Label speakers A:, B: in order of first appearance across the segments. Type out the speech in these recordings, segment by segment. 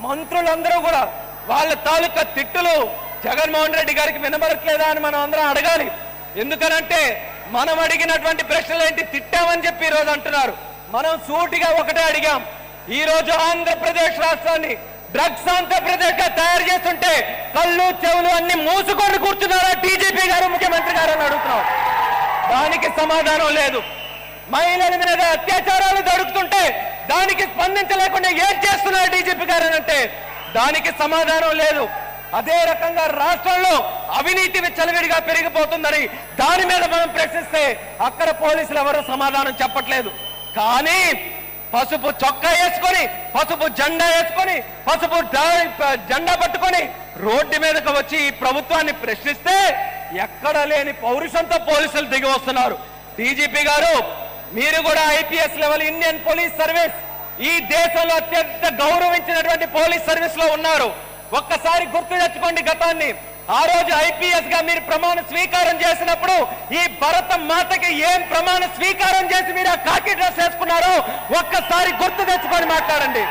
A: మంత్రులందరూ కూడా వాళ్ళ తాలూకా తిట్టులు జగన్మోహన్ రెడ్డి గారికి వినబడట్లేదా అని మనం అందరం అడగాలి ఎందుకనంటే మనం అడిగినటువంటి ప్రశ్నలు ఏంటి తిట్టామని చెప్పి ఈరోజు అంటున్నారు మనం సూటిగా ఒకటే అడిగాం ఈ రోజు ఆంధ్రప్రదేశ్ రాష్ట్రాన్ని డ్రగ్స్ ఆంధ్రప్రదేశ్ గా తయారు చేస్తుంటే కళ్ళు చెవులు అన్ని మూసుకొని కూర్చున్నారా టీజీపీ గారు ముఖ్యమంత్రి గారు అని అడుగుతున్నాం దానికి సమాధానం లేదు మహిళల మీద అత్యాచారాలు జరుగుతుంటే దానికి స్పందించలేకుండా ఏం చేస్తున్నారు డీజీపీ గారు అని అంటే దానికి సమాధానం లేదు అదే రకంగా రాష్ట్రంలో అవినీతి చలవిడిగా పెరిగిపోతుందని దాని మీద మనం ప్రశ్నిస్తే అక్కడ పోలీసులు ఎవరు సమాధానం చెప్పట్లేదు కానీ పసుపు చొక్కా వేసుకొని పసుపు జెండా వేసుకొని పసుపు డా- జెండా పట్టుకొని రోడ్డు మీదకి వచ్చి ఈ ప్రభుత్వాన్ని ప్రశ్నిస్తే ఎక్కడ లేని పౌరుషంతో పోలీసులు దిగి వస్తున్నారు డీజీపీ గారు మీరు కూడా IPS level Indian police service ఈ దేశంలో అత్యంత గౌరవించినటువంటి పోలీస్ సర్వీస్ లో ఉన్నారు ఒక్కసారి గుర్తు తెచ్చుకోండి గతాన్ని ఆ రోజు ఐపీఎస్ గా మీరు ప్రమాణ స్వీకారం చేసినప్పుడు ఈ భరత మాతకి ఏం ప్రమాణ స్వీకారం చేసి మీరు ఆ కాకి డ్రెస్ వేసుకున్నారో ఒక్కసారి గుర్తు తెచ్చుకొని మాట్లాడండి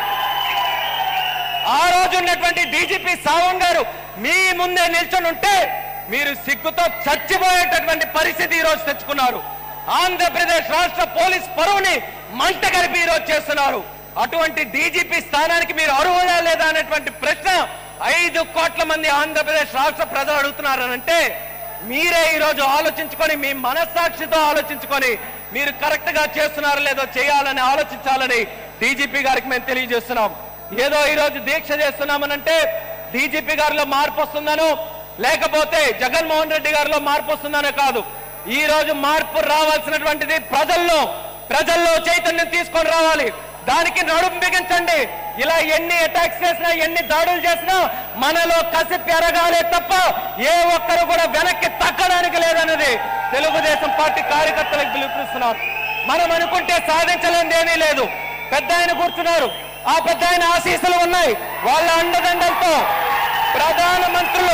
A: ఆ రోజు ఉన్నటువంటి డీజీపీ సావం గారు మీ ముందే నిల్చొని ఉంటే మీరు సిగ్గుతో చచ్చిపోయేటటువంటి పరిస్థితి ఈ రోజు తెచ్చుకున్నారు ఆంధ్రప్రదేశ్ రాష్ట్ర పోలీస్ పరువుని మంట కలిపి ఈ రోజు చేస్తున్నారు అటువంటి డీజీపీ స్థానానికి మీరు అర్హులా లేదా అనేటువంటి ప్రశ్న ఐదు కోట్ల మంది ఆంధ్రప్రదేశ్ రాష్ట్ర ప్రజలు అడుగుతున్నారనంటే మీరే ఈ రోజు ఆలోచించుకొని మీ మనస్సాక్షితో ఆలోచించుకొని మీరు కరెక్ట్ గా చేస్తున్నారో లేదో చేయాలని ఆలోచించాలని డీజీపీ గారికి మేము తెలియజేస్తున్నాం ఏదో ఈ రోజు దీక్ష చేస్తున్నామనంటే డీజీపీ గారిలో మార్పు వస్తుందనో లేకపోతే జగన్మోహన్ రెడ్డి గారిలో మార్పు వస్తుందనో కాదు ఈ రోజు మార్పు రావాల్సినటువంటిది ప్రజల్లో ప్రజల్లో చైతన్యం తీసుకొని రావాలి దానికి నడుం బిగించండి ఇలా ఎన్ని అటాక్స్ చేసినా ఎన్ని దాడులు చేసినా మనలో కసి పెరగాలే తప్ప ఏ ఒక్కరు కూడా వెనక్కి తగ్గడానికి లేదన్నది తెలుగుదేశం పార్టీ కార్యకర్తలకు పిలుపునిస్తున్నాం మనం అనుకుంటే సాధించలేనిది ఏమీ లేదు పెద్ద ఆయన కూర్చున్నారు ఆ పెద్ద ఆయన ఆశీస్సులు ఉన్నాయి వాళ్ళ అండదండలతో ప్రధాన మంత్రులు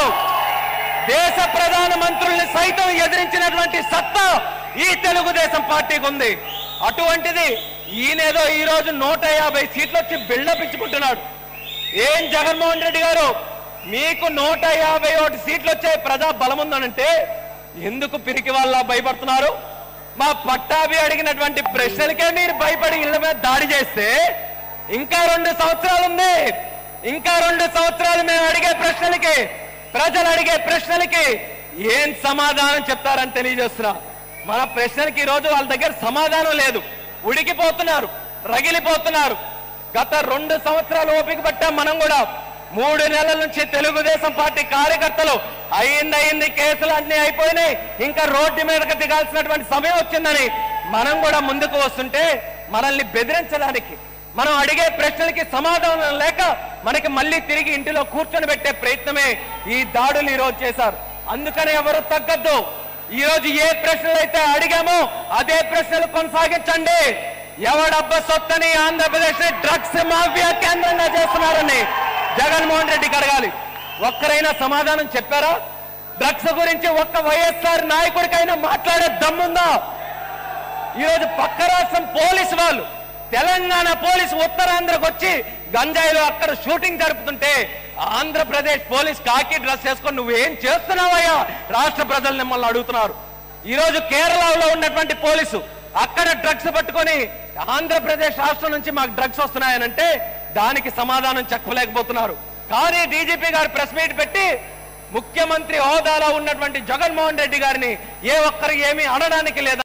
A: దేశ ప్రధాన మంత్రుల్ని సైతం ఎదిరించినటువంటి సత్తా ఈ తెలుగుదేశం పార్టీకి ఉంది అటువంటిది ఈయనేదో ఈ రోజు నూట యాభై సీట్లు వచ్చి బిల్డప్ ఇచ్చుకుంటున్నాడు ఏం జగన్మోహన్ రెడ్డి గారు మీకు నూట యాభై ఒకటి సీట్లు వచ్చే ప్రజా బలం ఉందనంటే ఎందుకు పిరికి వాళ్ళ భయపడుతున్నారు మా పట్టాభి అడిగినటువంటి ప్రశ్నలకే మీరు భయపడి ఇళ్ల మీద దాడి చేస్తే ఇంకా రెండు సంవత్సరాలు ఉంది ఇంకా రెండు సంవత్సరాలు మేము అడిగే ప్రశ్నలకి ప్రజలు అడిగే ప్రశ్నలకి ఏం సమాధానం చెప్తారని తెలియజేస్తున్నా మన ప్రశ్నలకి ఈ రోజు వాళ్ళ దగ్గర సమాధానం లేదు ఉడికిపోతున్నారు రగిలిపోతున్నారు గత రెండు సంవత్సరాలు ఓపిక పట్టాం మనం కూడా మూడు నెలల నుంచి తెలుగుదేశం పార్టీ కార్యకర్తలు అయింది అయింది కేసులు అన్ని అయిపోయినాయి ఇంకా రోడ్డు మీదకి దిగాల్సినటువంటి సమయం వచ్చిందని మనం కూడా ముందుకు వస్తుంటే మనల్ని బెదిరించడానికి మనం అడిగే ప్రశ్నలకి సమాధానం లేక మనకి మళ్ళీ తిరిగి ఇంటిలో కూర్చొని పెట్టే ప్రయత్నమే ఈ దాడులు ఈ రోజు చేశారు అందుకని ఎవరు తగ్గద్దు ఈ రోజు ఏ ప్రశ్నలు అయితే అడిగామో అదే ప్రశ్నలు కొనసాగించండి ఎవడబ్బ సొత్తని ఆంధ్రప్రదేశ్ డ్రగ్స్ మాఫియా కేంద్రంగా చేస్తున్నారని జగన్మోహన్ రెడ్డికి అడగాలి ఒక్కరైనా సమాధానం చెప్పారా డ్రగ్స్ గురించి ఒక్క వైఎస్ఆర్ నాయకుడికైనా మాట్లాడే దమ్ముందా ఈరోజు పక్క రాష్ట్రం పోలీసు వాళ్ళు తెలంగాణ పోలీసు ఉత్తరాంధ్రకు వచ్చి గంజాయిలో అక్కడ షూటింగ్ జరుపుతుంటే ఆంధ్రప్రదేశ్ పోలీస్ కాకి డ్రెస్ వేసుకొని నువ్వేం చేస్తున్నావయ్యా రాష్ట్ర ప్రజలు మిమ్మల్ని అడుగుతున్నారు ఈరోజు కేరళలో ఉన్నటువంటి పోలీసు అక్కడ డ్రగ్స్ పట్టుకొని ఆంధ్రప్రదేశ్ రాష్ట్రం నుంచి మాకు డ్రగ్స్ వస్తున్నాయనంటే దానికి సమాధానం చెప్పలేకపోతున్నారు కానీ డీజీపీ గారు ప్రెస్ మీట్ పెట్టి ముఖ్యమంత్రి హోదాలో ఉన్నటువంటి జగన్మోహన్ రెడ్డి గారిని ఏ ఒక్కరు ఏమీ అనడానికి లేదా